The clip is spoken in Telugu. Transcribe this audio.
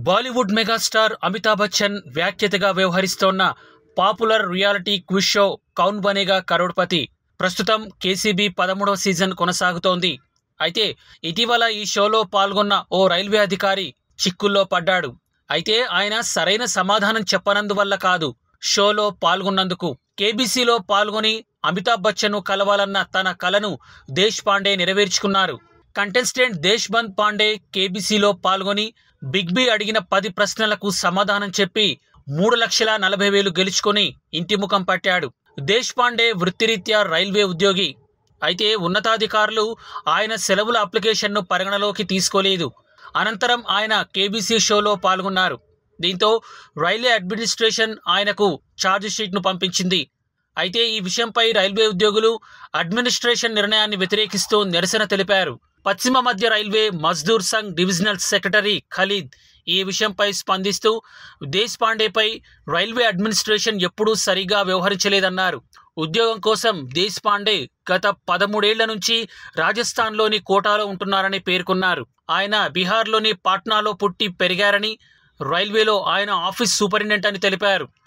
బాలీవుడ్ మెగాస్టార్ అమితాబ్ బచ్చన్ వ్యాఖ్యతగా వ్యవహరిస్తోన్న popular reality quiz show Kaun Banega Crorepati ప్రస్తుతం కేసీబీ పదమూడవ సీజన్ కొనసాగుతోంది అయితే ఇటీవల ఈ షోలో పాల్గొన్న ఓ రైల్వే అధికారి చిక్కుల్లో పడ్డాడు అయితే ఆయన సరైన సమాధానం చెప్పనందువల్ల కాదు షోలో పాల్గొన్నందుకు కేబీసీలో పాల్గొని అమితాబ్ బచ్చన్ను కలవాలన్న తన కలను దేశ్ పాండే నెరవేర్చుకున్నారు కంటెస్టెంట్ దేశ్బంద్ పాండే కేబీసీలో పాల్గొని బిగ్ బి అడిగిన పది ప్రశ్నలకు సమాధానం చెప్పి మూడు లక్షల నలభై వేలు గెలుచుకొని ఇంటి ముఖం పట్టాడు దేశ్ పాండే వృత్తిరీత్యా రైల్వే ఉద్యోగి అయితే ఉన్నతాధికారులు ఆయన సెలవుల అప్లికేషన్ను పరిగణలోకి తీసుకోలేదు అనంతరం ఆయన కేబీసీ షోలో పాల్గొన్నారు దీంతో రైల్వే అడ్మినిస్ట్రేషన్ ఆయనకు ఛార్జ్ షీట్ను పంపించింది అయితే ఈ విషయంపై రైల్వే ఉద్యోగులు అడ్మినిస్ట్రేషన్ నిర్ణయాన్ని వ్యతిరేకిస్తూ నిరసన తెలిపారు పశ్చిమ మధ్య railway Mazdoor Sangh divisional secretary Khalid ఈ విషయంపై స్పందిస్తూ దేశ్ పాండేపై రైల్వే అడ్మినిస్ట్రేషన్ ఎప్పుడూ సరిగా వ్యవహరించలేదన్నారు ఉద్యోగం కోసం దేశ్ పాండే గత పదమూడేళ్ల నుంచి రాజస్థాన్లోని కోటాలో ఉంటున్నారని పేర్కొన్నారు ఆయన బీహార్లోని పాట్నాలో పుట్టి పెరిగారని రైల్వేలో ఆయన ఆఫీస్ సూపరింటెండెంట్ అని తెలిపారు